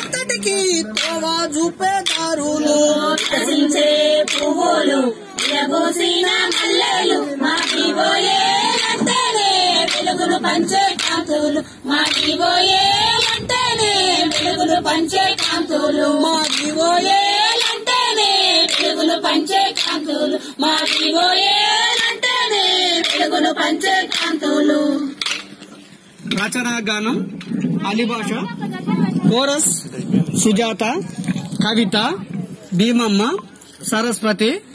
అంతటికి తోవా చూపేదారులు వికసించే పువ్వులు విరబూసిన మల్లెలు మాకిపోయేలంటేనే వెలుగులు పంచే కాంతులు మాకిపోయేలంటేనే వెలుగులు పంచే కాంతులు మాకిపోయేలంటేనే వెలుగులు పంచే కాంతులు మాకిపోయేలంటేనే వెలుగులు పంచే కాంతులు రచనా గానం అలిభాష కోరస్ సుజాత కవిత భీమమ్మ సరస్వతి